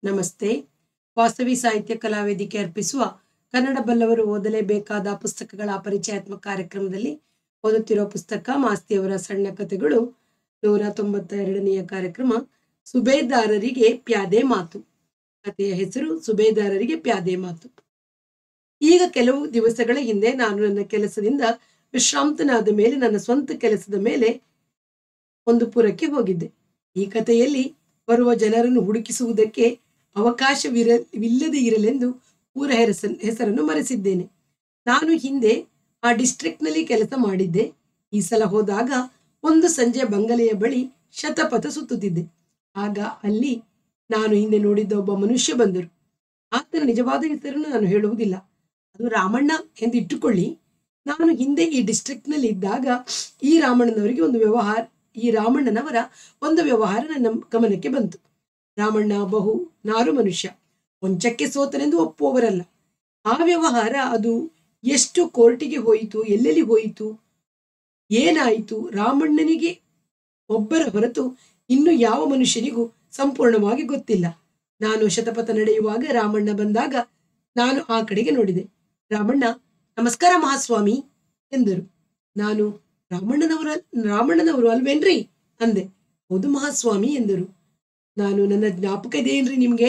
ನಮಸ್ತೆ ವಾಸವಿ ಸಾಹಿತ್ಯ ಕಲಾವೇದಿಕೆ ಅರ್ಪಿಸುವ ಕನ್ನಡ ಬಲ್ಲವರು ಓದಲೇಬೇಕಾದ ಪುಸ್ತಕಗಳ ಪರಿಚಯಾತ್ಮಕ ಕಾರ್ಯಕ್ರಮದಲ್ಲಿ ಓದುತ್ತಿರುವ ಪುಸ್ತಕ ಮಾಸ್ತಿಯವರ ಸಣ್ಣ ಕಥೆಗಳು ನೂರ ತೊಂಬತ್ತ ಎರಡನೆಯ ಕಾರ್ಯಕ್ರಮ ಸುಬೇದಾರರಿಗೆ ಪ್ಯಾದೆ ಮಾತು ಕಥೆಯ ಹೆಸರು ಸುಬೇದಾರರಿಗೆ ಪ್ಯಾದೆ ಮಾತು ಈಗ ಕೆಲವು ದಿವಸಗಳ ಹಿಂದೆ ನಾನು ನನ್ನ ಕೆಲಸದಿಂದ ವಿಶ್ರಾಂತನಾದ ಮೇಲೆ ನನ್ನ ಸ್ವಂತ ಕೆಲಸದ ಮೇಲೆ ಒಂದು ಪುರಕ್ಕೆ ಹೋಗಿದ್ದೆ ಈ ಕಥೆಯಲ್ಲಿ ಬರುವ ಜನರನ್ನು ಹುಡುಕಿಸುವುದಕ್ಕೆ ಅವಕಾಶವಿರವಿಲ್ಲದೆ ಇರಲೆಂದು ಊರ ಹೆರಸ ಹೆಸರನ್ನು ಮರೆಸಿದ್ದೇನೆ ನಾನು ಹಿಂದೆ ಆ ಡಿಸ್ಟ್ರಿಕ್ಟ್ನಲ್ಲಿ ಕೆಲಸ ಮಾಡಿದ್ದೆ ಈ ಸಲ ಹೋದಾಗ ಒಂದು ಸಂಜೆ ಬಂಗಲೆಯ ಬಳಿ ಶತಪಥ ಸುತ್ತುತ್ತಿದ್ದೆ ಆಗ ಅಲ್ಲಿ ನಾನು ಹಿಂದೆ ನೋಡಿದ್ದ ಒಬ್ಬ ಮನುಷ್ಯ ಬಂದರು ಆತನ ನಿಜವಾದ ಹೆಸರನ್ನು ನಾನು ಹೇಳುವುದಿಲ್ಲ ಅದು ರಾಮಣ್ಣ ಎಂದು ಇಟ್ಟುಕೊಳ್ಳಿ ನಾನು ಹಿಂದೆ ಈ ಡಿಸ್ಟ್ರಿಕ್ಟ್ನಲ್ಲಿ ಇದ್ದಾಗ ಈ ರಾಮಣ್ಣನವರಿಗೆ ಒಂದು ವ್ಯವಹಾರ ಈ ರಾಮಣ್ಣನವರ ಒಂದು ವ್ಯವಹಾರ ನನ್ನ ಗಮನಕ್ಕೆ ಬಂತು ರಾಮಣ್ಣ ಬಹು ನಾರು ಮನುಷ್ಯ ಕೊಂಚಕ್ಕೆ ಸೋತನೆಂದು ಒಪ್ಪುವವರಲ್ಲ ಆ ವ್ಯವಹಾರ ಅದು ಎಷ್ಟು ಕೋರ್ಟಿಗೆ ಹೋಯಿತು ಎಲ್ಲೆಲ್ಲಿ ಹೋಯಿತು ಏನಾಯಿತು ರಾಮಣ್ಣನಿಗೆ ಒಬ್ಬರ ಹೊರತು ಇನ್ನು ಯಾವ ಮನುಷ್ಯನಿಗೂ ಸಂಪೂರ್ಣವಾಗಿ ಗೊತ್ತಿಲ್ಲ ನಾನು ಶತಪಥ ನಡೆಯುವಾಗ ರಾಮಣ್ಣ ಬಂದಾಗ ನಾನು ಆ ಕಡೆಗೆ ನೋಡಿದೆ ರಾಮಣ್ಣ ನಮಸ್ಕಾರ ಮಹಾಸ್ವಾಮಿ ಎಂದರು ನಾನು ರಾಮಣ್ಣನವರ ರಾಮಣ್ಣನವರು ಅಲ್ವೇನ್ರಿ ಅಂದೆ ಹೌದು ಮಹಾಸ್ವಾಮಿ ಎಂದರು ನಾನು ನನ್ನ ಜ್ಞಾಪಕ ಇದೆಯೇನ್ರಿ ನಿಮ್ಗೆ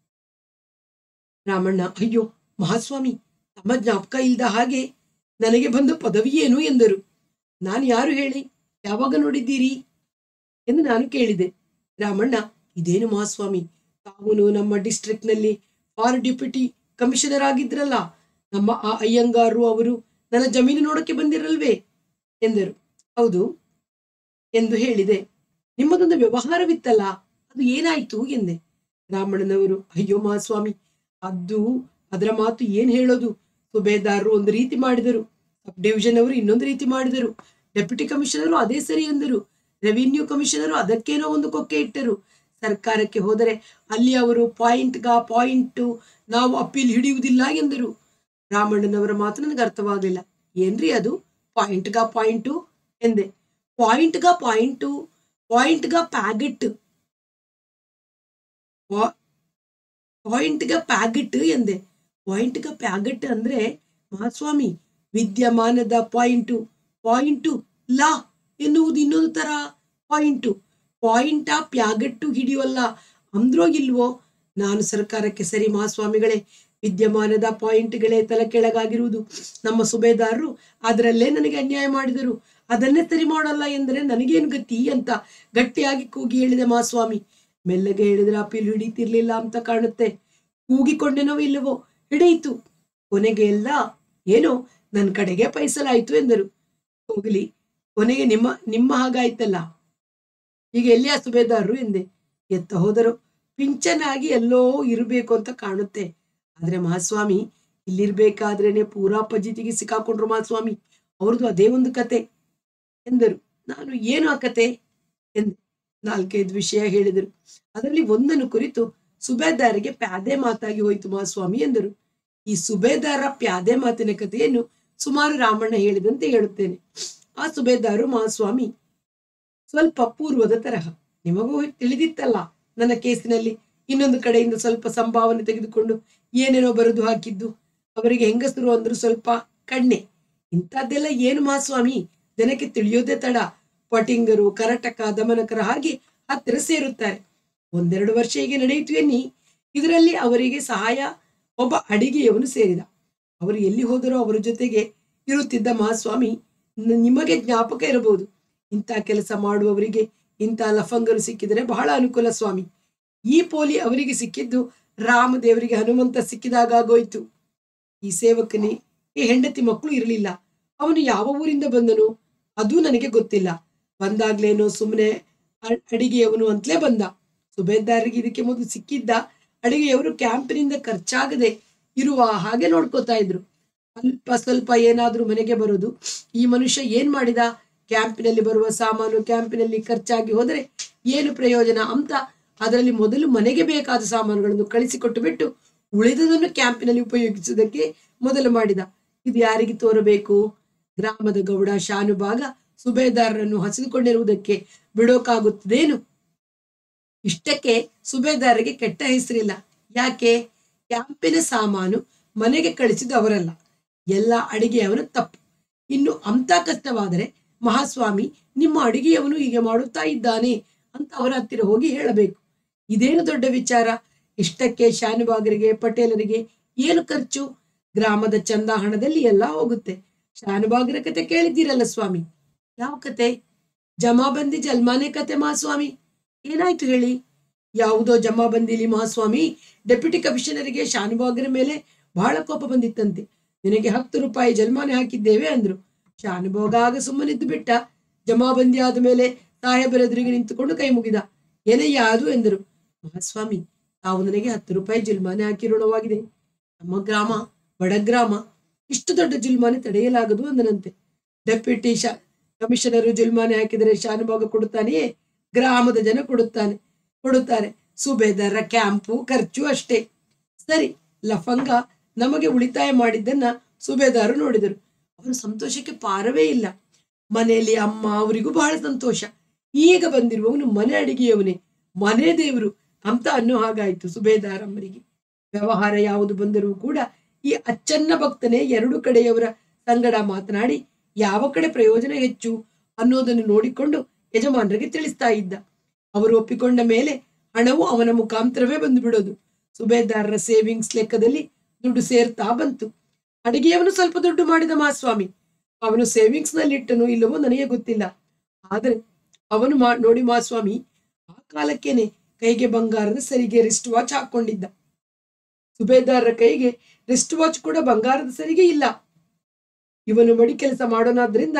ರಾಮಣ್ಣ ಅಯ್ಯೋ ಮಹಾಸ್ವಾಮಿ ತಮ್ಮ ಜ್ಞಾಪಕ ಇಲ್ದ ಹಾಗೆ ನನಗೆ ಬಂದ ಪದವಿ ಏನು ಎಂದರು ನಾನು ಯಾರು ಹೇಳಿ ಯಾವಾಗ ನೋಡಿದ್ದೀರಿ ಎಂದು ನಾನು ಕೇಳಿದೆ ರಾಮಣ್ಣ ಇದೇನು ಮಹಾಸ್ವಾಮಿ ತಾವು ನಮ್ಮ ಡಿಸ್ಟ್ರಿಕ್ಟ್ನಲ್ಲಿ ಫಾರ್ ಡೆಪ್ಯೂಟಿ ಕಮಿಷನರ್ ಆಗಿದ್ರಲ್ಲ ನಮ್ಮ ಆ ಅಯ್ಯಂಗಾರು ಅವರು ನನ್ನ ಜಮೀನು ನೋಡಕ್ಕೆ ಬಂದಿರಲ್ವೇ ಎಂದರು ಹೌದು ಎಂದು ಹೇಳಿದೆ ನಿಮ್ಮದೊಂದು ವ್ಯವಹಾರವಿತ್ತಲ್ಲ ಅದು ಏನಾಯ್ತು ಎಂದೆ ರಾಮಣ್ಣನವರು ಅಯ್ಯೋ ಮಹಾಸ್ವಾಮಿ ಅದು ಅದರ ಮಾತು ಏನ್ ಹೇಳೋದು ಸುಬೇದಾರರು ಒಂದು ರೀತಿ ಮಾಡಿದರು ಸಬ್ ಡಿವಿಷನ್ ಅವರು ಇನ್ನೊಂದು ರೀತಿ ಮಾಡಿದರು ಡೆಪ್ಯೂಟಿ ಕಮಿಷನರು ಅದೇ ಸರಿ ಎಂದರು ರೆವಿನ್ಯೂ ಕಮಿಷನರು ಅದಕ್ಕೇನೋ ಒಂದು ಕೊಕ್ಕೆ ಇಟ್ಟರು ಸರ್ಕಾರಕ್ಕೆ ಹೋದರೆ ಅಲ್ಲಿ ಅವರು ಪಾಯಿಂಟ್ಗ ಪಾಯಿಂಟು ನಾವು ಅಪ್ಪೀಲ್ ಹಿಡಿಯುವುದಿಲ್ಲ ಎಂದರು ರಾಮಣ್ಣನವರ ಮಾತು ನನಗೆ ಅರ್ಥವಾಗಲಿಲ್ಲ ಏನ್ರಿ ಅದು ಪಾಯಿಂಟ್ಗ ಪಾಯಿಂಟು ಎಂದೆ ಪಾಯಿಂಟ್ಗ ಪಾಯಿಂಟು ಪಾಯಿಂಟ್ಗ ಪ್ಯಾಗೆಟ್ ಪಾಯಿಂಟ್ಗ ಪ್ಯಾಗೆಟ್ ಎಂದೆ ಪಾಯಿಂಟ್ಗ ಪ್ಯಾಗೆಟ್ ಅಂದ್ರೆ ಮಹಾಸ್ವಾಮಿ ವಿದ್ಯಮಾನದ ಪಾಯಿಂಟು ಪಾಯಿಂಟು ಲಾ ಎನ್ನುವುದು ಇನ್ನೊಂದು ತರ ಪಾಯಿಂಟು ಪಾಯಿಂಟ ಪ್ಯಾಗೆಟ್ಟು ಹಿಡಿಯೋಲ್ಲ ಅಂದ್ರೋ ಇಲ್ವೋ ನಾನು ಸರ್ಕಾರಕ್ಕೆ ಸರಿ ಮಹಾಸ್ವಾಮಿಗಳೇ ವಿದ್ಯಮಾನದ ಪಾಯಿಂಟ್ಗಳೇ ತಲೆ ಕೆಳಗಾಗಿರುವುದು ನಮ್ಮ ಸುಬೇದಾರರು ಅದರಲ್ಲೇ ನನಗೆ ಅನ್ಯಾಯ ಮಾಡಿದರು ಅದನ್ನೇ ಸರಿ ಮಾಡಲ್ಲ ಎಂದರೆ ನನಗೇನು ಗತಿ ಅಂತ ಗಟ್ಟಿಯಾಗಿ ಕೂಗಿ ಹೇಳಿದೆ ಮಹಾಸ್ವಾಮಿ ಮೆಲ್ಲಗೆ ಹೇಳಿದ್ರೆ ಅಪೀಲ್ ಹಿಡಿತಿರ್ಲಿಲ್ಲ ಅಂತ ಕಾಣುತ್ತೆ ಕೂಗಿಕೊಂಡೆನೋ ಇಲ್ಲವೋ ಹಿಡಿಯಿತು ಕೊನೆಗೆ ಎಲ್ಲ ಏನೋ ನನ್ನ ಕಡೆಗೆ ಪೈಸಲಾಯಿತು ಎಂದರು ಹೋಗಲಿ ಕೊನೆಗೆ ನಿಮ್ಮ ನಿಮ್ಮ ಹಾಗಾಯ್ತಲ್ಲ ಈಗ ಎಲ್ಲಿಯ ಸುಬೇದಾರರು ಎಂದೆ ಎತ್ತ ಹೋದರು ಪಿಂಚನಾಗಿ ಎಲ್ಲೋ ಇರಬೇಕು ಅಂತ ಕಾಣುತ್ತೆ ಆದ್ರೆ ಮಹಾಸ್ವಾಮಿ ಇಲ್ಲಿರ್ಬೇಕಾದ್ರೇನೆ ಪೂರಾ ಪಜಿತಿಗೆ ಸಿಕ್ಕಾಕೊಂಡ್ರು ಮಹಾಸ್ವಾಮಿ ಅವ್ರದ್ದು ಅದೇ ಒಂದು ಕತೆ ಎಂದರು ನಾನು ಏನು ಆ ಕತೆ ಎಂದೆ ನಾಲ್ಕೈದು ವಿಷಯ ಹೇಳಿದರು ಅದರಲ್ಲಿ ಒಂದನ್ನು ಕುರಿತು ಸುಬೇದಾರಿಗೆ ಪ್ಯಾದೆ ಮಾತಾಗಿ ಹೋಯಿತು ಮಹಾಸ್ವಾಮಿ ಎಂದರು ಈ ಸುಬೇದಾರ ಪ್ಯಾದೆ ಮಾತಿನ ಕಥೆಯನ್ನು ಸುಮಾರು ರಾಮಣ್ಣ ಹೇಳಿದಂತೆ ಹೇಳುತ್ತೇನೆ ಆ ಸುಬೇದಾರು ಮಹಾಸ್ವಾಮಿ ಸ್ವಲ್ಪ ಪೂರ್ವದ ತರಹ ನಿಮಗೂ ತಿಳಿದಿತ್ತಲ್ಲ ನನ್ನ ಕೇಸಿನಲ್ಲಿ ಇನ್ನೊಂದು ಕಡೆಯಿಂದ ಸ್ವಲ್ಪ ಸಂಭಾವನೆ ತೆಗೆದುಕೊಂಡು ಏನೇನೋ ಬರೆದು ಹಾಕಿದ್ದು ಅವರಿಗೆ ಹೆಂಗಸರು ಅಂದ್ರು ಸ್ವಲ್ಪ ಕಣ್ಣೆ ಇಂಥದ್ದೆಲ್ಲ ಏನು ಮಹಾಸ್ವಾಮಿ ಜನಕ್ಕೆ ತಿಳಿಯೋದೇ ತಡ ಪಟಿಂಗರು ಕರಟಕ ದಮನಕರ ಹಾಗೆ ಹತ್ತಿರ ಸೇರುತ್ತಾರೆ ಒಂದೆರಡು ವರ್ಷ ಹೀಗೆ ನಡೆಯಿತು ಎನ್ನಿ ಇದರಲ್ಲಿ ಅವರಿಗೆ ಸಹಾಯ ಒಬ್ಬ ಅಡಿಗೆಯವನು ಸೇರಿದ ಅವರು ಎಲ್ಲಿ ಹೋದರೋ ಅವರ ಜೊತೆಗೆ ಇರುತ್ತಿದ್ದ ಮಹಾಸ್ವಾಮಿ ನಿಮಗೆ ಜ್ಞಾಪಕ ಇರಬಹುದು ಇಂಥ ಕೆಲಸ ಮಾಡುವವರಿಗೆ ಇಂಥ ಲಫಂಗರು ಸಿಕ್ಕಿದರೆ ಬಹಳ ಅನುಕೂಲ ಸ್ವಾಮಿ ಈ ಪೋಲಿ ಅವರಿಗೆ ಸಿಕ್ಕಿದ್ದು ರಾಮದೇವರಿಗೆ ಹನುಮಂತ ಸಿಕ್ಕಿದಾಗ ಆಗೋಯ್ತು ಈ ಸೇವಕನಿ ಈ ಹೆಂಡತಿ ಮಕ್ಕಳು ಇರಲಿಲ್ಲ ಅವನು ಯಾವ ಊರಿಂದ ಬಂದನು ಅದು ನನಗೆ ಗೊತ್ತಿಲ್ಲ ಬಂದಾಗ್ಲೇನೋ ಸುಮ್ಮನೆ ಅಡಿಗೆಯವನು ಅಂತಲೇ ಬಂದ ಸುಬೇದಾರರಿಗೆ ಇದಕ್ಕೆ ಮೊದಲು ಸಿಕ್ಕಿದ್ದ ಅಡಿಗೆಯವರು ಕ್ಯಾಂಪಿನಿಂದ ಖರ್ಚಾಗದೆ ಇರುವ ಹಾಗೆ ನೋಡ್ಕೋತಾ ಇದ್ರು ಅಲ್ಪ ಸ್ವಲ್ಪ ಏನಾದ್ರೂ ಮನೆಗೆ ಬರೋದು ಈ ಮನುಷ್ಯ ಏನ್ ಮಾಡಿದ ಕ್ಯಾಂಪಿನಲ್ಲಿ ಬರುವ ಸಾಮಾನು ಕ್ಯಾಂಪಿನಲ್ಲಿ ಖರ್ಚಾಗಿ ಹೋದರೆ ಏನು ಪ್ರಯೋಜನ ಅಂತ ಅದರಲ್ಲಿ ಮೊದಲು ಮನೆಗೆ ಬೇಕಾದ ಸಾಮಾನುಗಳನ್ನು ಕಳಿಸಿಕೊಟ್ಟು ಬಿಟ್ಟು ಉಳಿದದನ್ನು ಕ್ಯಾಂಪಿನಲ್ಲಿ ಉಪಯೋಗಿಸುವುದಕ್ಕೆ ಮೊದಲು ಮಾಡಿದ ಇದು ಯಾರಿಗೆ ತೋರಬೇಕು ಗ್ರಾಮದ ಗೌಡ ಶಾನುಭಾಗ ಸುಬೇದಾರರನ್ನು ಹಸಿದುಕೊಂಡಿರುವುದಕ್ಕೆ ಬಿಡೋಕಾಗುತ್ತದೇನು ಇಷ್ಟಕ್ಕೆ ಸುಬೇದಾರರಿಗೆ ಕೆಟ್ಟ ಹೆಸರಿಲ್ಲ ಯಾಕೆ ಕ್ಯಾಂಪಿನ ಸಾಮಾನು ಮನೆಗೆ ಕಳಿಸಿದ ಅವರಲ್ಲ ಎಲ್ಲ ಅಡಿಗೆಯವನು ತಪ್ಪು ಇನ್ನು ಅಂತ ಕಷ್ಟವಾದರೆ ಮಹಾಸ್ವಾಮಿ ನಿಮ್ಮ ಅಡಿಗೆಯವನು ಹೀಗೆ ಮಾಡುತ್ತಾ ಇದ್ದಾನೆ ಅಂತ ಅವರ ಹತ್ತಿರ ಹೋಗಿ ಹೇಳಬೇಕು ಇದೇನು ದೊಡ್ಡ ವಿಚಾರ ಇಷ್ಟಕ್ಕೆ ಶಾನುಭಾಗರಿಗೆ ಪಟೇಲರಿಗೆ ಏನು ಖರ್ಚು ಗ್ರಾಮದ ಚಂದ ಹಣದಲ್ಲಿ ಎಲ್ಲ ಹೋಗುತ್ತೆ ಶಾನುಭಾಗರ ಕತೆ ಕೇಳಿದ್ದೀರಲ್ಲ ಸ್ವಾಮಿ ಯಾವ ಕತೆ ಜಮಾಬಂದಿ ಜಲ್ಮಾನೆ ಕತೆ ಮಹಾಸ್ವಾಮಿ ಏನಾಯ್ತು ಹೇಳಿ ಯಾವುದೋ ಜಮಾಬಂದಿಲಿ ಮಹಾಸ್ವಾಮಿ ಡೆಪ್ಯೂಟಿ ಕಮಿಷನರಿಗೆ ಶಾನುಭಾಗರ ಮೇಲೆ ಬಹಳ ಕೋಪ ಬಂದಿತ್ತಂತೆ ನಿನಗೆ ಹತ್ತು ರೂಪಾಯಿ ಜಲ್ಮಾನೆ ಹಾಕಿದ್ದೇವೆ ಅಂದ್ರು ಶಾನುಭೋಗ ಆಗ ಸುಮ್ಮನಿದ್ದು ಬಿಟ್ಟ ಜಮಾಬಂದಿ ಆದ ಮೇಲೆ ಸಾಹೇಬರ ಎದುರಿಗೆ ನಿಂತುಕೊಂಡು ಕೈ ಮುಗಿದ ಏನಯ್ಯ ಅದು ಎಂದರು ಮಹಾಸ್ವಾಮಿ ತಾವು ನನಗೆ ಹತ್ತು ರೂಪಾಯಿ ಜುಲ್ಮಾನೆ ಹಾಕಿ ಋಣವಾಗಿದೆ ನಮ್ಮ ಗ್ರಾಮ ಬಡ ಗ್ರಾಮ ಇಷ್ಟು ದೊಡ್ಡ ಜುಲ್ಮಾನೆ ತಡೆಯಲಾಗದು ಅಂದನಂತೆ ಡೆಪ್ಯೂಟಿ ಶಾ ಕಮಿಷನರು ಜುಲ್ಮಾನೆ ಹಾಕಿದರೆ ಶಾನುಭಾಗ ಕೊಡುತ್ತಾನೆಯೇ ಗ್ರಾಮದ ಜನ ಕೊಡುತ್ತಾನೆ ಕೊಡುತ್ತಾರೆ ಸುಬೇದಾರ ಕ್ಯಾಂಪು ಖರ್ಚು ಅಷ್ಟೇ ಸರಿ ಲಫಂಗ ನಮಗೆ ಉಳಿತಾಯ ಮಾಡಿದ್ದನ್ನ ಸುಬೇದಾರು ನೋಡಿದರು ಅವರ ಸಂತೋಷಕ್ಕೆ ಪಾರವೇ ಇಲ್ಲ ಮನೆಯಲ್ಲಿ ಅಮ್ಮ ಅವರಿಗೂ ಬಹಳ ಸಂತೋಷ ಈಗ ಬಂದಿರುವವನು ಮನೆ ಅಡಿಗೆಯವನೇ ಮನೆ ದೇವರು ಅಂತ ಅನ್ನೋ ಹಾಗಾಯ್ತು ಸುಬೇದಾರಮ್ಮರಿಗೆ ವ್ಯವಹಾರ ಯಾವುದು ಬಂದರೂ ಕೂಡ ಈ ಅಚ್ಚನ್ನ ಭಕ್ತನೇ ಎರಡು ಕಡೆಯವರ ಸಂಗಡ ಮಾತನಾಡಿ ಯಾವ ಕಡೆ ಪ್ರಯೋಜನ ಹೆಚ್ಚು ಅನ್ನೋದನ್ನು ನೋಡಿಕೊಂಡು ಯಜಮಾನರಿಗೆ ತಿಳಿಸ್ತಾ ಇದ್ದ ಅವರು ಒಪ್ಪಿಕೊಂಡ ಮೇಲೆ ಹಣವು ಅವನ ಮುಖಾಂತರವೇ ಬಂದು ಬಿಡೋದು ಸುಬೇದಾರರ ಸೇವಿಂಗ್ಸ್ ಲೆಕ್ಕದಲ್ಲಿ ದುಡ್ಡು ಸೇರ್ತಾ ಬಂತು ಅಡಿಗೆಯವನು ಸ್ವಲ್ಪ ದುಡ್ಡು ಮಾಡಿದ ಮಹಾಸ್ವಾಮಿ ಅವನು ಸೇವಿಂಗ್ಸ್ ನಲ್ಲಿ ಇಟ್ಟನು ಇಲ್ಲವೋ ನನಗೆ ಗೊತ್ತಿಲ್ಲ ಆದರೆ ಅವನು ಮಾ ನೋಡಿ ಮಹಾಸ್ವಾಮಿ ಆ ಕಾಲಕ್ಕೇನೆ ಕೈಗೆ ಬಂಗಾರದ ಸರಿಗೆ ರಿಸ್ಟ್ ವಾಚ್ ಹಾಕೊಂಡಿದ್ದ ಸುಬೇದಾರರ ಕೈಗೆ ರಿಸ್ಟ್ ವಾಚ್ ಕೂಡ ಬಂಗಾರದ ಸರಿಗೆ ಇಲ್ಲ ಇವನು ಮಡಿ ಕೆಲಸ ಮಾಡೋನಾದ್ರಿಂದ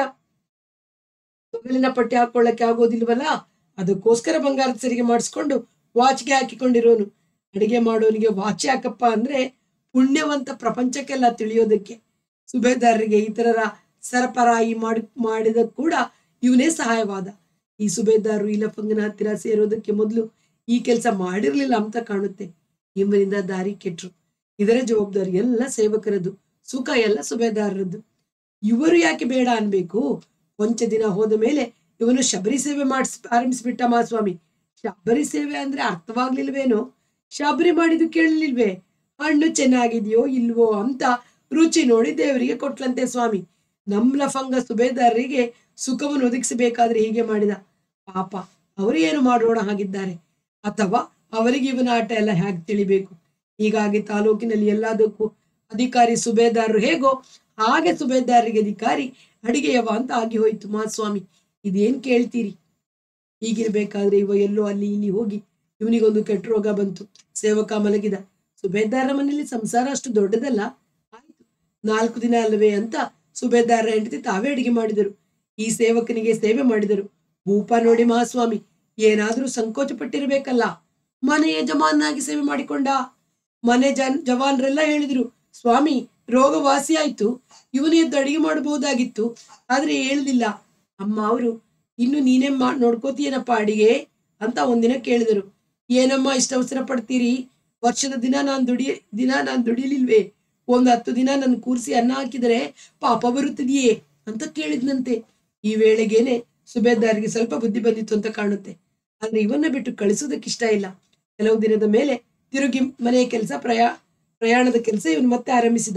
ತೊಗಲಿನ ಪಟ್ಟಿ ಹಾಕೊಳ್ಳಕ್ಕೆ ಆಗೋದಿಲ್ವಲ್ಲ ಅದಕ್ಕೋಸ್ಕರ ಬಂಗಾರದ ಸರಿಗೆ ಮಾಡಿಸ್ಕೊಂಡು ವಾಚ್ಗೆ ಹಾಕಿಕೊಂಡಿರೋನು ಅಡಿಗೆ ಮಾಡೋನಿಗೆ ವಾಚ್ ಯಾಕಪ್ಪ ಅಂದ್ರೆ ಪುಣ್ಯವಂತ ಪ್ರಪಂಚಕ್ಕೆಲ್ಲ ತಿಳಿಯೋದಕ್ಕೆ ಸುಬೇದಾರರಿಗೆ ಇತರರ ಸರಪರಾಯಿ ಮಾಡಿ ಮಾಡಿದ ಕೂಡ ಇವನೇ ಸಹಾಯವಾದ ಈ ಸುಬೇದಾರರು ಈ ಲಫಂಗನ ಹತ್ತಿರ ಸೇರೋದಕ್ಕೆ ಮೊದಲು ಈ ಕೆಲಸ ಮಾಡಿರ್ಲಿಲ್ಲ ಅಂತ ಕಾಣುತ್ತೆ ಇವರಿಂದ ದಾರಿ ಕೆಟ್ರು ಇದರ ಜವಾಬ್ದಾರಿ ಎಲ್ಲ ಸೇವಕರದ್ದು ಸುಖ ಎಲ್ಲ ಸುಬೇದಾರರದ್ದು ಇವರು ಯಾಕೆ ಬೇಡ ಅನ್ಬೇಕು ಕೊಂಚ ದಿನ ಹೋದ ಮೇಲೆ ಇವನು ಶಬರಿ ಸೇವೆ ಮಾಡಿಸ್ ಆರಂಭಿಸ್ಬಿಟ್ಟ ಮಹಾಸ್ವಾಮಿ ಶಬರಿ ಸೇವೆ ಅಂದ್ರೆ ಅರ್ಥವಾಗ್ಲಿಲ್ವೇನೋ ಶಬರಿ ಮಾಡಿದ್ದು ಕೇಳಲಿಲ್ವೇ ಹಣ್ಣು ಚೆನ್ನಾಗಿದೆಯೋ ಇಲ್ವೋ ಅಂತ ರುಚಿ ನೋಡಿ ದೇವರಿಗೆ ಕೊಟ್ಲಂತೆ ಸ್ವಾಮಿ ನಮ್ ಲಫಂಗ ಸುಬೇದಾರರಿಗೆ ಸುಖವನ್ನು ಒದಗಿಸಬೇಕಾದ್ರೆ ಹೀಗೆ ಮಾಡಿದ ಪಾಪ ಅವರು ಏನು ಮಾಡೋಣ ಹಾಗಿದ್ದಾರೆ ಅಥವಾ ಅವರಿಗೆ ಇವನ ಆಟ ಎಲ್ಲ ಹೇಗೆ ತಿಳಿಬೇಕು ಹೀಗಾಗಿ ತಾಲೂಕಿನಲ್ಲಿ ಎಲ್ಲದಕ್ಕೂ ಅಧಿಕಾರಿ ಸುಬೇದಾರರು ಹೇಗೋ ಹಾಗೆ ಸುಬೇದಾರರಿಗೆ ಅಧಿಕಾರಿ ಅಡಿಗೆಯವ ಅಂತ ಆಗಿ ಹೋಯ್ತು ಮಹಾಸ್ವಾಮಿ ಇದೇನ್ ಕೇಳ್ತೀರಿ ಹೀಗಿರ್ಬೇಕಾದ್ರೆ ಇವ ಎಲ್ಲೋ ಅಲ್ಲಿ ಇಲ್ಲಿ ಹೋಗಿ ಇವನಿಗೊಂದು ಕೆಟ್ಟ ರೋಗ ಬಂತು ಸೇವಕ ಮಲಗಿದ ಸುಬೇದಾರರ ಮನೆಯಲ್ಲಿ ಸಂಸಾರ ಅಷ್ಟು ದೊಡ್ಡದಲ್ಲ ಆಯ್ತು ನಾಲ್ಕು ದಿನ ಅಲ್ಲವೇ ಅಂತ ಸುಬೇದಾರರ ಹೆಂಡತಿ ತಾವೇ ಅಡಿಗೆ ಮಾಡಿದರು ಈ ಸೇವಕನಿಗೆ ಸೇವೆ ಮಾಡಿದರು ಭೂಪ ನೋಡಿ ಮಹಾಸ್ವಾಮಿ ಏನಾದ್ರೂ ಸಂಕೋಚ ಪಟ್ಟಿರ್ಬೇಕಲ್ಲ ಮನೆ ಯಜಮಾನಾಗಿ ಸೇವೆ ಮಾಡಿಕೊಂಡ ಮನೆ ಜನ್ ಜವಾನ್ರೆಲ್ಲ ಹೇಳಿದ್ರು ಸ್ವಾಮಿ ರೋಗ ವಾಸಿಯಾಯ್ತು ಇವನು ಎದ್ದು ಅಡಿಗೆ ಮಾಡಬಹುದಾಗಿತ್ತು ಆದ್ರೆ ಹೇಳುದಿಲ್ಲ ಅಮ್ಮ ಅವರು ಇನ್ನು ನೀನೇ ಮಾ ನೋಡ್ಕೋತೀಯನಪ್ಪ ಅಡಿಗೆ ಅಂತ ಒಂದಿನ ಕೇಳಿದರು ಏನಮ್ಮ ಇಷ್ಟ ಅವಸರ ಪಡ್ತೀರಿ ವರ್ಷದ ದಿನ ನಾನ್ ದುಡಿ ದಿನ ನಾನ್ ದುಡಿಲಿಲ್ವೇ ಒಂದ್ ಹತ್ತು ದಿನ ನನ್ ಕೂರಿಸಿ ಅನ್ನ ಹಾಕಿದರೆ ಪಾಪ ಬರುತ್ತಿದೆಯೇ ಅಂತ ಕೇಳಿದ್ನಂತೆ ಈ ವೇಳೆಗೇನೆ ಸುಬೇದಾರಿಗೆ ಸ್ವಲ್ಪ ಬುದ್ಧಿ ಬಂದಿತ್ತು ಅಂತ ಕಾಣುತ್ತೆ ಆದ್ರೆ ಇವನ್ನ ಬಿಟ್ಟು ಕಳಿಸೋದಕ್ಕೆ ಇಷ್ಟ ಇಲ್ಲ ಕೆಲವು ದಿನದ ಮೇಲೆ ತಿರುಗಿ ಮನೆಯ ಕೆಲಸ ಪ್ರಯಾ ಪ್ರಯಾಣದ ಕೆಲಸ ಇವನು ಮತ್ತೆ ಆರಂಭಿಸಿದ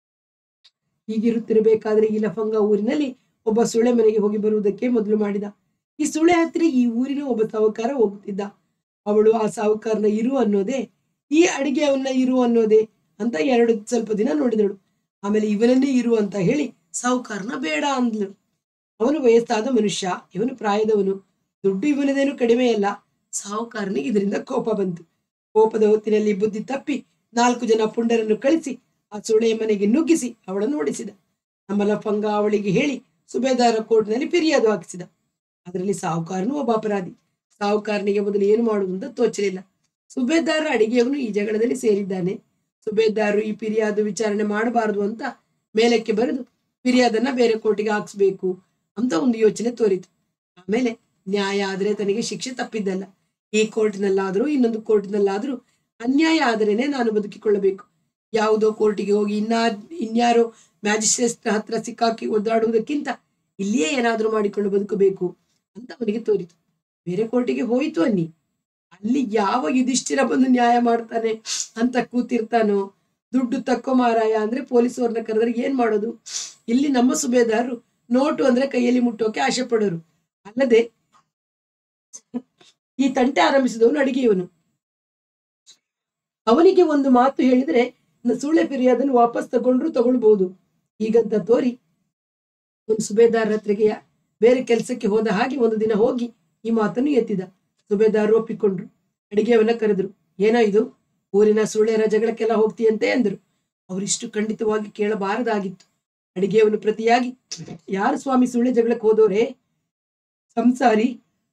ಹೀಗಿರುತ್ತಿರಬೇಕಾದ್ರೆ ಈ ಲಫಂಗ ಊರಿನಲ್ಲಿ ಒಬ್ಬ ಸುಳೆ ಮನೆಗೆ ಹೋಗಿ ಬರುವುದಕ್ಕೆ ಮೊದಲು ಮಾಡಿದ ಈ ಸುಳೆ ಹತ್ತಿರ ಈ ಊರಿನ ಒಬ್ಬ ಸಾಹುಕಾರ ಹೋಗುತ್ತಿದ್ದ ಅವಳು ಆ ಸಾಹುಕಾರನ ಇರು ಅನ್ನೋದೇ ಈ ಅಡಿಗೆ ಅವನ್ನ ಇರು ಅನ್ನೋದೇ ಅಂತ ಎರಡು ಸ್ವಲ್ಪ ದಿನ ನೋಡಿದಳು ಆಮೇಲೆ ಇವನನ್ನೇ ಇರು ಅಂತ ಹೇಳಿ ಸಾಹುಕಾರನ ಬೇಡ ಅಂದ್ಲು ಅವನು ವಯಸ್ಸಾದ ಮನುಷ್ಯ ಇವನು ಪ್ರಾಯದವನು ದುಡ್ಡು ಇವನದೇನು ಕಡಿಮೆ ಅಲ್ಲ ಸಾಹುಕಾರನಿಗೆ ಇದರಿಂದ ಕೋಪ ಬಂತು ಕೋಪದ ಹೊತ್ತಿನಲ್ಲಿ ಬುದ್ಧಿ ತಪ್ಪಿ ನಾಲ್ಕು ಜನ ಪುಂಡರನ್ನು ಕಳಿಸಿ ಆ ಸುಳೆಯ ಮನೆಗೆ ನುಗ್ಗಿಸಿ ಅವಳನ್ನು ಓಡಿಸಿದ ನಮ್ಮ ಲಫಂಗ ಅವಳಿಗೆ ಹೇಳಿ ಸುಬೇದಾರ ಕೋರ್ಟ್ನಲ್ಲಿ ಫಿರ್ಯಾದು ಹಾಕಿಸಿದ ಅದರಲ್ಲಿ ಸಾಹುಕಾರನು ಒಬ್ಬ ಅಪರಾಧಿ ಸಾಹುಕಾರನಿಗೆ ಮೊದಲು ಏನು ಮಾಡುವುದು ಅಂತ ತೋಚಲಿಲ್ಲ ಸುಬೇದಾರ ಅಡಿಗೆಯವನು ಈ ಜಗಳದಲ್ಲಿ ಸೇರಿದ್ದಾನೆ ಸುಬೇದಾರರು ಈ ಫಿರ್ಯಾದು ವಿಚಾರಣೆ ಮಾಡಬಾರದು ಅಂತ ಮೇಲಕ್ಕೆ ಬರೆದು ಫಿರ್ಯಾದನ್ನ ಬೇರೆ ಕೋರ್ಟಿಗೆ ಹಾಕ್ಸ್ಬೇಕು ಅಂತ ಒಂದು ಯೋಚನೆ ತೋರಿತು ಆಮೇಲೆ ನ್ಯಾಯ ಆದ್ರೆ ತನಗೆ ಶಿಕ್ಷೆ ತಪ್ಪಿದ್ದಲ್ಲ ಈ ಕೋರ್ಟಿನಲ್ಲಾದ್ರೂ ಇನ್ನೊಂದು ಕೋರ್ಟಿನಲ್ಲಾದ್ರೂ ಅನ್ಯಾಯ ಆದರೇನೆ ನಾನು ಬದುಕಿಕೊಳ್ಳಬೇಕು ಯಾವುದೋ ಕೋರ್ಟಿಗೆ ಹೋಗಿ ಇನ್ನ ಇನ್ಯಾರೋ ಮ್ಯಾಜಿಸ್ಟ್ರೇಟ್ ಹತ್ರ ಸಿಕ್ಕಾಕಿ ಒದ್ದಾಡುವುದಕ್ಕಿಂತ ಇಲ್ಲಿಯೇ ಏನಾದ್ರೂ ಮಾಡಿಕೊಂಡು ಬದುಕಬೇಕು ಅಂತ ಅವನಿಗೆ ತೋರಿತು ಬೇರೆ ಕೋರ್ಟಿಗೆ ಹೋಯಿತು ಅನ್ನಿ ಅಲ್ಲಿ ಯಾವ ಯುಧಿಷ್ಠಿರ ಬಂದು ನ್ಯಾಯ ಮಾಡ್ತಾನೆ ಅಂತ ಕೂತಿರ್ತಾನೋ ದುಡ್ಡು ತಕ್ಕೋ ಮಾರಾಯ ಅಂದ್ರೆ ಪೊಲೀಸವ್ರನ್ನ ಕರೆದ್ರೆ ಏನ್ ಮಾಡೋದು ಇಲ್ಲಿ ನಮ್ಮ ಸುಬೇದಾರರು ನೋಟು ಅಂದ್ರೆ ಕೈಯಲ್ಲಿ ಮುಟ್ಟೋಕೆ ಆಸೆ ಪಡೋರು ಅಲ್ಲದೆ ಈ ತಂಟೆ ಆರಂಭಿಸಿದವನು ಅಡಿಗೆಯವನು ಅವನಿಗೆ ಒಂದು ಮಾತು ಹೇಳಿದ್ರೆ ನ- ಸುಳ್ಳೆ ಫಿರ್ಯಾದನ್ನು ವಾಪಸ್ ತಗೊಂಡ್ರು ತಗೊಳ್ಬಹುದು ಈಗಂತ ತೋರಿ ಒಂದು ಸುಬೇದಾರ ಹತ್ರಿಗೆ ಯಾ- ಬೇರೆ ಕೆಲಸಕ್ಕೆ ಹೋದ ಹಾಗೆ ಒಂದು ದಿನ ಹೋಗಿ ಈ ಮಾತನ್ನು ಎತ್ತಿದ ಸುಬೇದಾರರು ಒಪ್ಪಿಕೊಂಡ್ರು ಅಡಿಗೆಯವನ್ನ ಕರೆದ್ರು ಏನೋ ಇದು ಊರಿನ ಸುಳ್ಳೆರ ಜಗಳಕ್ಕೆಲ್ಲ ಹೋಗ್ತೀಯಂತೆ ಎಂದರು ಅವರಿಷ್ಟು ಖಂಡಿತವಾಗಿ ಕೇಳಬಾರದಾಗಿತ್ತು ಅಡಿಗೆಯವನು ಪ್ರತಿಯಾಗಿ ಯಾರು ಸ್ವಾಮಿ ಸುಳ್ಳೆ ಜಗಳಕ್ಕೆ ಹೋದೋರೆ ಸಂಸಾರಿ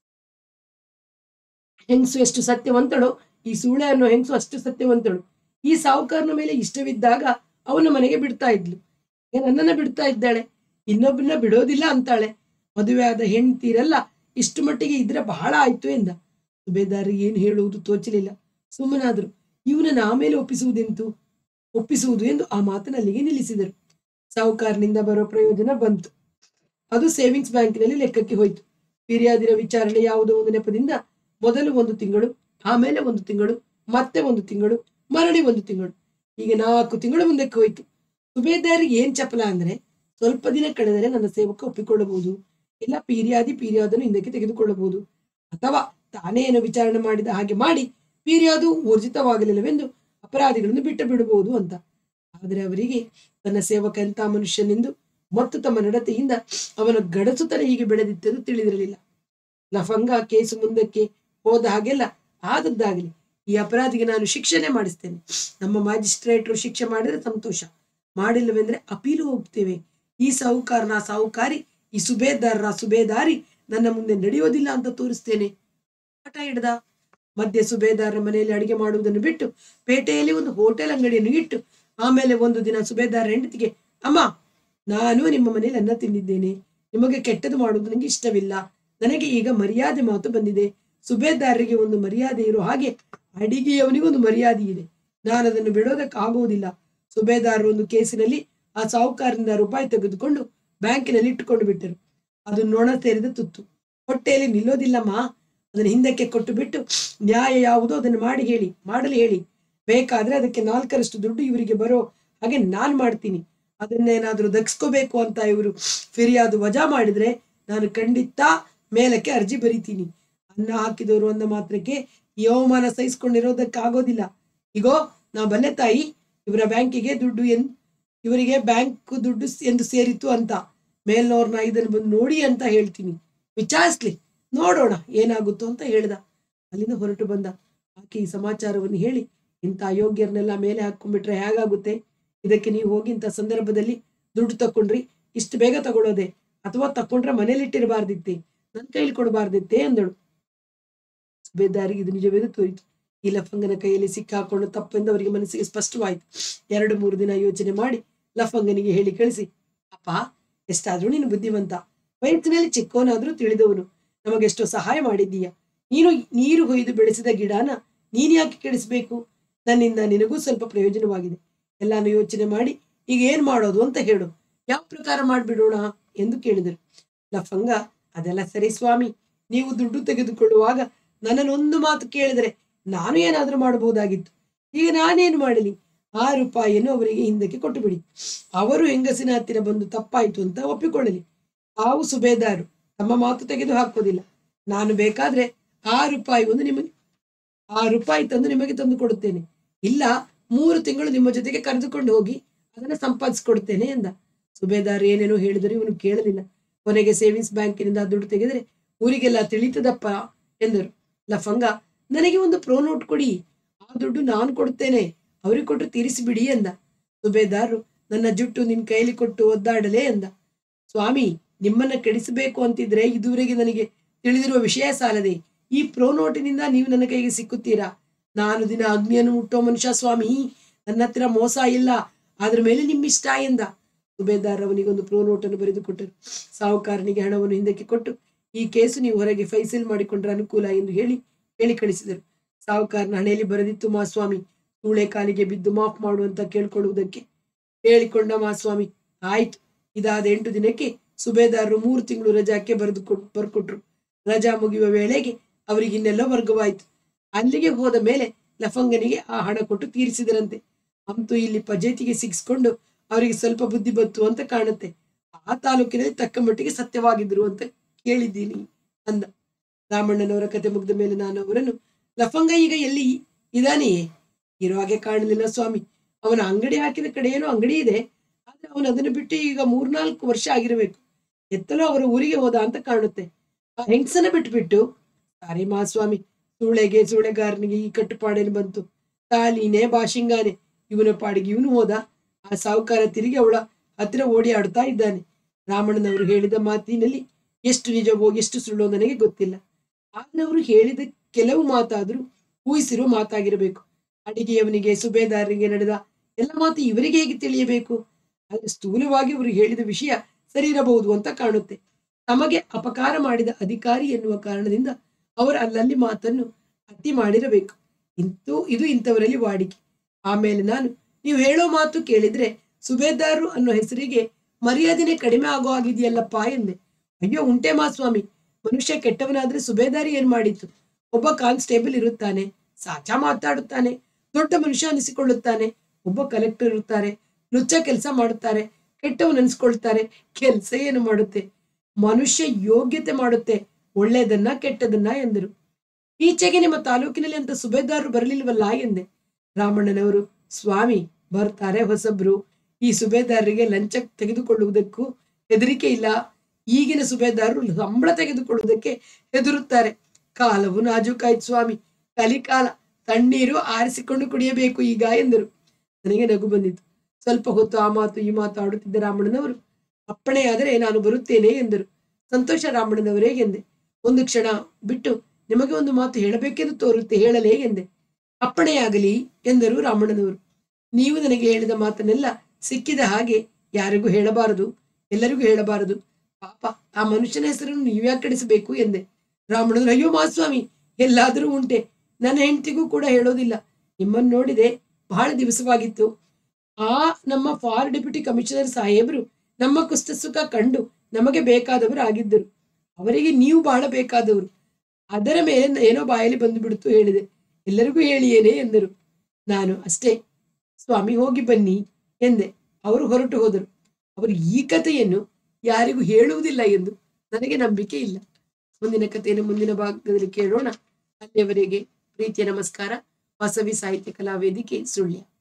ಹೆಂಗಸು ಎಷ್ಟು ಸತ್ಯವಂತಳೋ ಈ ಸೂಳೆ ಅನ್ನೋ ಹೆಂಗಸು ಅಷ್ಟು ಸತ್ಯವಂತಳು ಈ ಸಾಹುಕಾರನ ಮೇಲೆ ಇಷ್ಟವಿದ್ದಾಗ ಅವನ ಮನೆಗೆ ಬಿಡ್ತಾ ಇದ್ಲು ಈಗ ನನ್ನನ್ನ ಬಿಡ್ತಾ ಇದ್ದಾಳೆ ಇನ್ನೊಬ್ಬನ ಬಿಡೋದಿಲ್ಲ ಅಂತಾಳೆ ಮದುವೆ ಆದ ಹೆಂಡ್ತೀರೆಲ್ಲ ಇಷ್ಟು ಮಟ್ಟಿಗೆ ಇದ್ರೆ ಬಹಳ ಆಯ್ತು ಎಂದ ಸುಬೇದಾರಿ ಏನು ಹೇಳುವುದು ತೋಚಲಿಲ್ಲ ಸುಮ್ಮನಾದ್ರು ಇವನನ್ನ ಆಮೇಲೆ ಒಪ್ಪಿಸುವುದೆಂತು ಒಪ್ಪಿಸುವುದು ಎಂದು ಆ ಮಾತನ್ನ ಅಲ್ಲಿಗೆ ನಿಲ್ಲಿಸಿದರು ಸಾಹುಕಾರನಿಂದ ಬರೋ ಪ್ರಯೋಜನ ಬಂತು ಅದು ಸೇವಿಂಗ್ಸ್ ಬ್ಯಾಂಕಿನಲ್ಲಿ ಲೆಕ್ಕಕ್ಕೆ ಹೋಯ್ತು ಫಿರ್ಯಾದಿನ ವಿಚಾರಣೆ ಯಾವುದೋ ಒಂದು ನೆಪದಿಂದ ಮೊದಲು ಒಂದು ತಿಂಗಳು ಆಮೇಲೆ ಒಂದು ತಿಂಗಳು ಮತ್ತೆ ಒಂದು ತಿಂಗಳು ಮರಳಿ ಒಂದು ತಿಂಗಳು ಈಗ ನಾಲ್ಕು ತಿಂಗಳು ಮುಂದಕ್ಕೆ ಹೋಯ್ತು ಸುಬೇದಾರಿಗೆ ಏನ್ ಚಪಲ ಅಂದ್ರೆ ಸ್ವಲ್ಪ ದಿನ ಕಳೆದರೆ ನನ್ನ ಸೇವಕ ಒಪ್ಪಿಕೊಳ್ಳಬಹುದು ಇಲ್ಲ ಪೀರ್ಯಾದಿ ಪೀರ್ಯಾದನ್ನು ಹಿಂದಕ್ಕೆ ತೆಗೆದುಕೊಳ್ಳಬಹುದು ಅಥವಾ ತಾನೇ ಏನೋ ವಿಚಾರಣೆ ಮಾಡಿದ ಹಾಗೆ ಮಾಡಿ ಪೀರ್ಯಾದು ಊರ್ಜಿತವಾಗಲಿಲ್ಲವೆಂದು ಅಪರಾಧಿಗಳನ್ನು ಬಿಟ್ಟು ಬಿಡಬಹುದು ಅಂತ ಆದರೆ ಅವರಿಗೆ ತನ್ನ ಸೇವಕ ಎಂಥ ಮನುಷ್ಯನೆಂದು ಮತ್ತು ತಮ್ಮ ನಡತೆಯಿಂದ ಅವನ ಗಡಸುತನ ಹೀಗೆ ಬೆಳೆದಿತ್ತೆಂದು ತಿಳಿದಿರಲಿಲ್ಲ ಲಫಂಗ ಕೇಸು ಮುಂದಕ್ಕೆ ಹೋದ ಹಾಗೆಲ್ಲ ಆದದ್ದಾಗಲಿ ಈ ಅಪರಾಧಿಗೆ ನಾನು ಶಿಕ್ಷೆನೆ ಮಾಡಿಸ್ತೇನೆ ನಮ್ಮ ಮ್ಯಾಜಿಸ್ಟ್ರೇಟ್ರು ಶಿಕ್ಷೆ ಮಾಡಿದ್ರೆ ಸಂತೋಷ ಮಾಡಿಲ್ಲವೆಂದ್ರೆ ಅಪೀಲು ಹೋಗ್ತೇವೆ ಈ ಸಾಹುಕಾರನ ಸಾಹುಕಾರಿ ಈ ಸುಬೇದಾರರ ಸುಬೇದಾರಿ ನನ್ನ ಮುಂದೆ ನಡೆಯೋದಿಲ್ಲ ಅಂತ ತೋರಿಸ್ತೇನೆ ಹಠ ಹಿಡ್ದ ಮಧ್ಯೆ ಸುಬೇದಾರರ ಮನೆಯಲ್ಲಿ ಅಡಿಗೆ ಮಾಡುವುದನ್ನು ಬಿಟ್ಟು ಪೇಟೆಯಲ್ಲಿ ಒಂದು ಹೋಟೆಲ್ ಅಂಗಡಿಯನ್ನು ಇಟ್ಟು ಆಮೇಲೆ ಒಂದು ದಿನ ಸುಬೇದಾರ ಹೆಂಡತಿಗೆ ಅಮ್ಮ ನಾನು ನಿಮ್ಮ ಮನೆಯಲ್ಲಿ ಅನ್ನ ತಿಂದಿದ್ದೇನೆ ನಿಮಗೆ ಕೆಟ್ಟದ್ದು ಮಾಡುವುದು ನನಗೆ ಇಷ್ಟವಿಲ್ಲ ನನಗೆ ಈಗ ಮರ್ಯಾದೆ ಮಾತು ಬಂದಿದೆ ಸುಬೇದಾರರಿಗೆ ಒಂದು ಮರ್ಯಾದೆ ಇರೋ ಹಾಗೆ ಅಡಿಗೆಯವನಿಗೆ ಒಂದು ಮರ್ಯಾದೆ ಇದೆ ನಾನು ಅದನ್ನು ಬಿಡೋದಕ್ಕಾಗುವುದಿಲ್ಲ ಸುಬೇದಾರರು ಒಂದು ಕೇಸಿನಲ್ಲಿ ಆ ಸಾಹುಕಾರರಿಂದ ರೂಪಾಯಿ ತೆಗೆದುಕೊಂಡು ಬ್ಯಾಂಕಿನಲ್ಲಿ ಇಟ್ಟುಕೊಂಡು ಬಿಟ್ಟರು ಅದು ನೊಣ ಸೇರಿದ ತುತ್ತು ಹೊಟ್ಟೆಯಲ್ಲಿ ನಿಲ್ಲೋದಿಲ್ಲಮ್ಮ ಅದನ್ನು ಹಿಂದಕ್ಕೆ ಕೊಟ್ಟು ಬಿಟ್ಟು ನ್ಯಾಯ ಯಾವುದೋ ಅದನ್ನು ಮಾಡಿ ಹೇಳಿ ಮಾಡಲು ಹೇಳಿ ಬೇಕಾದ್ರೆ ಅದಕ್ಕೆ ನಾಲ್ಕರಷ್ಟು ದುಡ್ಡು ಇವರಿಗೆ ಬರೋ ಹಾಗೆ ನಾನ್ ಮಾಡ್ತೀನಿ ಅದನ್ನೇನಾದ್ರೂ ದಕ್ಸ್ಕೋಬೇಕು ಅಂತ ಇವರು ಫಿರ್ಯಾದು ವಜಾ ಮಾಡಿದ್ರೆ ನಾನು ಖಂಡಿತ ಮೇಲಕ್ಕೆ ಅರ್ಜಿ ಬರಿತೀನಿ ಅನ್ನ ಹಾಕಿದವರು ಅಂದ ಮಾತ್ರಕ್ಕೆ ಈ ಅವಮಾನ ಸಹಿಸ್ಕೊಂಡಿರೋದಕ್ಕಾಗೋದಿಲ್ಲ ಈಗೋ ನಾ ಬಲ್ಲೆ ತಾಯಿ ಇವರ ಬ್ಯಾಂಕಿಗೆ ದುಡ್ಡು ಎನ್ ಇವರಿಗೆ ಬ್ಯಾಂಕ್ ದುಡ್ಡು ಸ್- ಎಂದು ಸೇರಿತು ಅಂತ ಮೇಲ್ನವ್ರನ್ನ ಇದನ್ನು ಬಂದು ನೋಡಿ ಅಂತ ಹೇಳ್ತೀನಿ ವಿಚಾರಿಸ್ಲಿ ನೋಡೋಣ ಏನಾಗುತ್ತೋ ಅಂತ ಹೇಳ್ದ ಅಲ್ಲಿಂದ ಹೊರಟು ಬಂದ ಆಕೆ ಈ ಸಮಾಚಾರವನ್ನು ಹೇಳಿ ಇಂಥ ಅಯೋಗ್ಯರನ್ನೆಲ್ಲ ಮೇಲೆ ಹಾಕೊಂಡ್ಬಿಟ್ರೆ ಹೇಗಾಗುತ್ತೆ ಇದಕ್ಕೆ ನೀವು ಹೋಗಿ ಇಂಥ ಸಂದರ್ಭದಲ್ಲಿ ದುಡ್ಡು ತಕೊಂಡ್ರಿ ಇಷ್ಟು ಬೇಗ ತಗೊಳ್ಳೋದೆ ಅಥವಾ ತಕೊಂಡ್ರೆ ಮನೇಲಿಟ್ಟಿರಬಾರ್ದಿತ್ತೆ ನನ್ನ ಕೈಲಿ ಕೊಡಬಾರ್ದಿತ್ತೆ ಅಂದಳು ಸುಬೇದಾರಿಗೆ ಇದು ನಿಜವೇದು ತೋರಿತು ಈ ಲಫಂಗನ ಕೈಯಲ್ಲಿ ಸಿಕ್ಕಾಕೊಂಡು ತಪ್ಪೆಂದು ಅವರಿಗೆ ಮನಸ್ಸಿಗೆ ಸ್ಪಷ್ಟವಾಯಿತು ಎರಡು ಮೂರು ದಿನ ಯೋಚನೆ ಮಾಡಿ ಲಫಂಗನಿಗೆ ಹೇಳಿ ಕಳಿಸಿ ಅಪ್ಪ ಎಷ್ಟಾದ್ರೂ ನೀನು ಬುದ್ಧಿವಂತ ವಯಸ್ಸಿನಲ್ಲಿ ಚಿಕ್ಕವನಾದ್ರೂ ತಿಳಿದವನು ನಮಗೆಷ್ಟೋ ಸಹಾಯ ಮಾಡಿದ್ದೀಯ ನೀನು ನೀರು ಹೊಯ್ದು ಬೆಳೆಸಿದ ಗಿಡನ ನೀನ್ ಯಾಕೆ ಕೆಡಿಸ್ಬೇಕು ನನ್ನಿಂದ ನಿನಗೂ ಸ್ವಲ್ಪ ಪ್ರಯೋಜನವಾಗಿದೆ ಎಲ್ಲಾನು ಯೋಚನೆ ಮಾಡಿ ಈಗ ಏನ್ ಮಾಡೋದು ಅಂತ ಹೇಳು ಯಾವ ಪ್ರಕಾರ ಮಾಡ್ಬಿಡೋಣ ಎಂದು ಕೇಳಿದರು ಲಫಂಗ ಅದೆಲ್ಲ ಸರಿ ಸ್ವಾಮಿ ನೀವು ದುಡ್ಡು ತೆಗೆದುಕೊಳ್ಳುವಾಗ ನನ್ನನ್ನೊಂದು ಮಾತು ಕೇಳಿದರೆ ನಾನು ಏನಾದ್ರೂ ಮಾಡಬಹುದಾಗಿತ್ತು ಈಗ ನಾನೇನು ಮಾಡಲಿ ಆ ರೂಪಾಯಿಯನ್ನು ಅವರಿಗೆ ಹಿಂದಕ್ಕೆ ಕೊಟ್ಟು ಬಿಡಿ ಅವರು ಹೆಂಗಸಿನ ಹತ್ತಿರ ಬಂದು ತಪ್ಪಾಯ್ತು ಅಂತ ಒಪ್ಪಿಕೊಳ್ಳಲಿ ತಾವು ಸುಬೇದಾರು ತಮ್ಮ ಮಾತು ತೆಗೆದು ಹಾಕೋದಿಲ್ಲ ನಾನು ಬೇಕಾದ್ರೆ ಆ ರೂಪಾಯಿ ಒಂದು ನಿಮಗೆ ಆ ರೂಪಾಯಿ ತಂದು ನಿಮಗೆ ತಂದು ಕೊಡುತ್ತೇನೆ ಇಲ್ಲ ಮೂರು ತಿಂಗಳು ನಿಮ್ಮ ಜೊತೆಗೆ ಕರೆದುಕೊಂಡು ಹೋಗಿ ಅದನ್ನ ಸಂಪಾದಿಸಿಕೊಡ್ತೇನೆ ಎಂದ ಸುಬೇದಾರ್ ಏನೇನೋ ಹೇಳಿದರೆ ಇವನು ಕೇಳಲಿಲ್ಲ ಕೊನೆಗೆ ಸೇವಿಂಗ್ಸ್ ಬ್ಯಾಂಕಿನಿಂದ ಆ ದುಡ್ಡು ತೆಗೆದರೆ ಊರಿಗೆಲ್ಲ ತಿಳಿತದಪ್ಪ ಎಂದರು ಲಫಂಗ ನನಗೆ ಒಂದು ಪ್ರೋ ನೋಟ್ ಕೊಡಿ ಆ ದುಡ್ಡು ನಾನು ಕೊಡುತ್ತೇನೆ ಅವ್ರಿಗೆ ಕೊಟ್ಟು ತೀರಿಸಿಬಿಡಿ ಎಂದ ಸುಬೇದಾರರು ನನ್ನ ಜುಟ್ಟು ನಿನ್ ಕೈಲಿ ಕೊಟ್ಟು ಒದ್ದಾಡಲೇ ಎಂದ ಸ್ವಾಮಿ ನಿಮ್ಮನ್ನ ಕೆಡಿಸಬೇಕು ಅಂತಿದ್ರೆ ಇದುವರೆಗೆ ನನಗೆ ತಿಳಿದಿರುವ ವಿಷಯ ಸಾಲದೆ ಈ ಪ್ರೋ ನೋಟಿನಿಂದ ನೀವು ನನ್ನ ಕೈಗೆ ಸಿಕ್ಕುತ್ತೀರಾ ನಾನು ದಿನ ಅಗ್ನಿಯನ್ನು ಮುಟ್ಟೋ ಮನುಷ್ಯ ಸ್ವಾಮಿ ನನ್ನ ಹತ್ರ ಮೋಸ ಇಲ್ಲ ಅದ್ರ ಮೇಲೆ ನಿಮ್ಮಿಷ್ಟ ಎಂದ ಸುಬೇದಾರ್ ಅವನಿಗೊಂದು ಪ್ರೋ ನೋಟನ್ನು ಬರೆದು ಕೊಟ್ಟರು ಸಾಹುಕಾರನಿಗೆ ಹಣವನ್ನು ಹಿಂದಕ್ಕೆ ಕೊಟ್ಟು ಈ ಕೇಸು ನೀವು ಹೊರಗೆ ಫೈಸಿಲ್ ಮಾಡಿಕೊಂಡ್ರೆ ಅನುಕೂಲ ಎಂದು ಹೇಳಿ ಹೇಳಿ ಕಳಿಸಿದರು ಸಾಹುಕಾರನ ಹಣೆಯಲ್ಲಿ ಬರೆದಿತ್ತು ಮಾಸ್ವಾಮಿ ಸೂಳೆ ಕಾಲಿಗೆ ಬಿದ್ದು ಮಾಫ್ ಮಾಡುವಂತ ಕೇಳ್ಕೊಳ್ಳುವುದಕ್ಕೆ ಹೇಳಿಕೊಂಡ ಮಾಸ್ವಾಮಿ ಆಯ್ತು ಇದಾದ ಎಂಟು ದಿನಕ್ಕೆ ಸುಬೇದಾರರು ಮೂರು ತಿಂಗಳು ರಜಾಕ್ಕೆ ಬರೆದು ಕೊಟ್ ಬರ್ಕೊಟ್ರು ರಜಾ ಮುಗಿಯುವ ವೇಳೆಗೆ ಅವರಿಗೆ ಇನ್ನೆಲ್ಲ ವರ್ಗವಾಯಿತು ಅಲ್ಲಿಗೆ ಹೋದ ಮೇಲೆ ಲಫಂಗನಿಗೆ ಆ ಹಣ ಕೊಟ್ಟು ತೀರಿಸಿದರಂತೆ ಅಂತೂ ಇಲ್ಲಿ ಪಜೇತಿಗೆ ಸಿಗಿಸ್ಕೊಂಡು ಅವರಿಗೆ ಸ್ವಲ್ಪ ಬುದ್ಧಿ ಬಂತು ಅಂತ ಕಾಣುತ್ತೆ ಆ ತಾಲೂಕಿನಲ್ಲಿ ತಕ್ಕ ಮಟ್ಟಿಗೆ ಸತ್ಯವಾಗಿದ್ರು ಅಂತ ಕೇಳಿದ್ದೀನಿ ಅಂದ ರಾಮಣ್ಣನವರ ಕತೆ ಮುಗಿದ ಮೇಲೆ ನಾನು ಅವರನ್ನು ಲಫಂಗ ಈಗ ಎಲ್ಲಿ ಇದಾನೆಯೇ ಇರೋ ಹಾಗೆ ಕಾಣಲಿಲ್ಲ ಸ್ವಾಮಿ ಅವನ ಅಂಗಡಿ ಹಾಕಿದ ಕಡೆ ಏನೋ ಅಂಗಡಿ ಇದೆ ಆದ್ರೆ ಅವನು ಅದನ್ನು ಬಿಟ್ಟು ಈಗ ಮೂರ್ನಾಲ್ಕು ವರ್ಷ ಆಗಿರಬೇಕು ಎತ್ತಲೋ ಅವರ ಊರಿಗೆ ಹೋದ ಅಂತ ಕಾಣುತ್ತೆ ಆ ಹೆಂಗಸನ ಬಿಟ್ಬಿಟ್ಟು ಸಾರಿ ಮಹಾಸ್ವಾಮಿ ಸೂಳೆಗೆ ಸೂಳೆಗಾರನಿಗೆ ಈ ಕಟ್ಟುಪಾಡೇನು ಬಂತು ತಾಲಿನೇ ಬಾಶಿಂಗಾನೆ ಇವನ ಪಾಡಿಗೆ ಇವನು ಹೋದ ಆ ಸಾಹುಕಾರ ತಿರುಗಿ ಅವಳ ಹತ್ತಿರ ಓಡಿ ಆಡ್ತಾ ಇದ್ದಾನೆ ರಾಮಣ್ಣನವರು ಹೇಳಿದ ಮಾತಿನಲ್ಲಿ ಎಷ್ಟು ನಿಜವೋ ಎಷ್ಟು ಸುಳ್ಳೋ ನನಗೆ ಗೊತ್ತಿಲ್ಲ ಆದ್ರೆ ಅವರು ಹೇಳಿದ ಕೆಲವು ಮಾತಾದ್ರೂ ಊಹಿಸಿರೋ ಮಾತಾಗಿರಬೇಕು ಅಡಿಗೆಯವನಿಗೆ ಸುಬೇದಾರರಿಗೆ ನಡೆದ ಎಲ್ಲ ಮಾತು ಇವರಿಗೆ ಹೇಗೆ ತಿಳಿಯಬೇಕು ಆದ್ರೆ ಸ್ಥೂಲವಾಗಿ ಅವರು ಹೇಳಿದ ವಿಷಯ ಸರಿ ಇರಬಹುದು ಅಂತ ಕಾಣುತ್ತೆ ತಮಗೆ ಅಪಕಾರ ಮಾಡಿದ ಅಧಿಕಾರಿ ಎನ್ನುವ ಕಾರಣದಿಂದ ಅವರು ಅಲ್ಲಲ್ಲಿ ಮಾತನ್ನು ಅತಿ ಮಾಡಿರಬೇಕು ಇಂತೂ ಇದು ಇಂಥವರಲ್ಲಿ ವಾಡಿಕೆ ಆಮೇಲೆ ನಾನು ನೀವು ಹೇಳೋ ಮಾತು ಕೇಳಿದ್ರೆ ಸುಬೇದಾರರು ಅನ್ನೋ ಹೆಸರಿಗೆ ಮರ್ಯಾದೆನೆ ಕಡಿಮೆ ಆಗೋ ಆಗಿದೆಯಲ್ಲಪ್ಪ ಎಂದೆ ಅಯ್ಯೋ ಉಂಟೆ ಮಾಸ್ವಾಮಿ ಮನುಷ್ಯ ಕೆಟ್ಟವನಾದ್ರೆ ಸುಬೇದಾರಿ ಏನ್ ಮಾಡಿತ್ತು ಒಬ್ಬ ಕಾನ್ಸ್ಟೇಬಲ್ ಇರುತ್ತಾನೆ ಸಾಚ ಮಾತಾಡುತ್ತಾನೆ ದೊಡ್ಡ ಮನುಷ್ಯ ಅನಿಸಿಕೊಳ್ಳುತ್ತಾನೆ ಒಬ್ಬ ಕಲೆಕ್ಟರ್ ಇರುತ್ತಾರೆ ಲುಚ್ಚ ಕೆಲಸ ಮಾಡುತ್ತಾರೆ ಕೆಟ್ಟವನ್ ಅನ್ಸ್ಕೊಳ್ತಾರೆ ಕೆಲಸ ಏನು ಮಾಡುತ್ತೆ ಮನುಷ್ಯ ಯೋಗ್ಯತೆ ಮಾಡುತ್ತೆ ಒಳ್ಳೆಯದನ್ನ ಕೆಟ್ಟದನ್ನ ಎಂದರು ಈಚೆಗೆ ನಿಮ್ಮ ತಾಲೂಕಿನಲ್ಲಿ ಅಂತ ಸುಬೇದಾರರು ಬರಲಿಲ್ವಲ್ಲ ಎಂದೆ ರಾಮಣ್ಣನವರು ಸ್ವಾಮಿ ಬರ್ತಾರೆ ಹೊಸಬ್ರು ಈ ಸುಬೇದಾರರಿಗೆ ಲಂಚ ತೆಗೆದುಕೊಳ್ಳುವುದಕ್ಕೂ ಹೆದರಿಕೆ ಇಲ್ಲ ಈಗಿನ ಸುಬೇದಾರರು ಸಂಬಳ ತೆಗೆದುಕೊಳ್ಳುವುದಕ್ಕೆ ಹೆದರುತ್ತಾರೆ ಕಾಲವು ನಾಜೂಕಾಯ್ತು ಸ್ವಾಮಿ ಕಲಿಕಾಲ ತಣ್ಣೀರು ಆರಿಸಿಕೊಂಡು ಕುಡಿಯಬೇಕು ಈಗ ಎಂದರು ನನಗೆ ನಗು ಬಂದಿತು ಸ್ವಲ್ಪ ಹೊತ್ತು ಆ ಮಾತು ಈ ಮಾತು ಆಡುತ್ತಿದ್ದ ರಾಮಣ್ಣನವರು ಅಪ್ಪಣೆಯಾದರೆ ನಾನು ಬರುತ್ತೇನೆ ಎಂದರು ಸಂತೋಷ ರಾಮಣ್ಣನವರೇ ಎಂದೆ ಒಂದು ಕ್ಷಣ ಬಿಟ್ಟು ನಿಮಗೆ ಒಂದು ಮಾತು ಹೇಳಬೇಕೆಂದು ತೋರುತ್ತೆ ಹೇಳಲೇ ಎಂದೆ ಅಪ್ಪಣೆಯಾಗಲಿ ಎಂದರು ರಾಮಣ್ಣನವರು ನೀವು ನನಗೆ ಹೇಳಿದ ಮಾತನ್ನೆಲ್ಲ ಸಿಕ್ಕಿದ ಹಾಗೆ ಯಾರಿಗೂ ಹೇಳಬಾರದು ಎಲ್ಲರಿಗೂ ಹೇಳಬಾರದು ಪಾಪ ಆ ಮನುಷ್ಯನ ಹೆಸರನ್ನು ನೀವ್ಯಾಕಡಿಸಬೇಕು ಎಂದೆ ರಾಮಣ್ಣನವರು ಅಯ್ಯೋ ಮಾಸ್ವಾಮಿ ಎಲ್ಲಾದರೂ ಉಂಟೆ ನನ್ನ ಹೆಂಡತಿಗೂ ಕೂಡ ಹೇಳೋದಿಲ್ಲ ನಿಮ್ಮನ್ನು ನೋಡಿದೆ ಬಹಳ ದಿವಸವಾಗಿತ್ತು ಆ ನಮ್ಮ ಫಾರ್ ಡೆಪ್ಯೂಟಿ ಕಮಿಷನರ್ ಸಾಹೇಬರು ನಮ್ಮ ಕುಸ್ತ ಸುಖ ಕಂಡು ನಮಗೆ ಬೇಕಾದವರು ಆಗಿದ್ದರು ಅವರಿಗೆ ನೀವು ಬಹಳ ಬೇಕಾದವರು ಅದರ ಮೇಲೆ ಏನೋ ಬಾಯಲ್ಲಿ ಬಂದು ಬಿಡ್ತು ಹೇಳಿದೆ ಎಲ್ಲರಿಗೂ ಹೇಳಿಯೇನೆ ಎಂದರು ನಾನು ಅಷ್ಟೇ ಸ್ವಾಮಿ ಹೋಗಿ ಬನ್ನಿ ಎಂದೆ ಅವರು ಹೊರಟು ಹೋದರು ಅವರು ಈ ಕಥೆಯನ್ನು ಯಾರಿಗೂ ಹೇಳುವುದಿಲ್ಲ ಎಂದು ನನಗೆ ನಂಬಿಕೆ ಇಲ್ಲ ಮುಂದಿನ ಕಥೆಯನ್ನು ಮುಂದಿನ ಭಾಗದಲ್ಲಿ ಕೇಳೋಣ ಅಲ್ಲಿಯವರೆಗೆ ಪ್ರೀತಿಯ ನಮಸ್ಕಾರ ವಾಸವಿ ಸಾಹಿತ್ಯ ಕಲಾ ವೇದಿಕೆ ಸುಳ್ಯ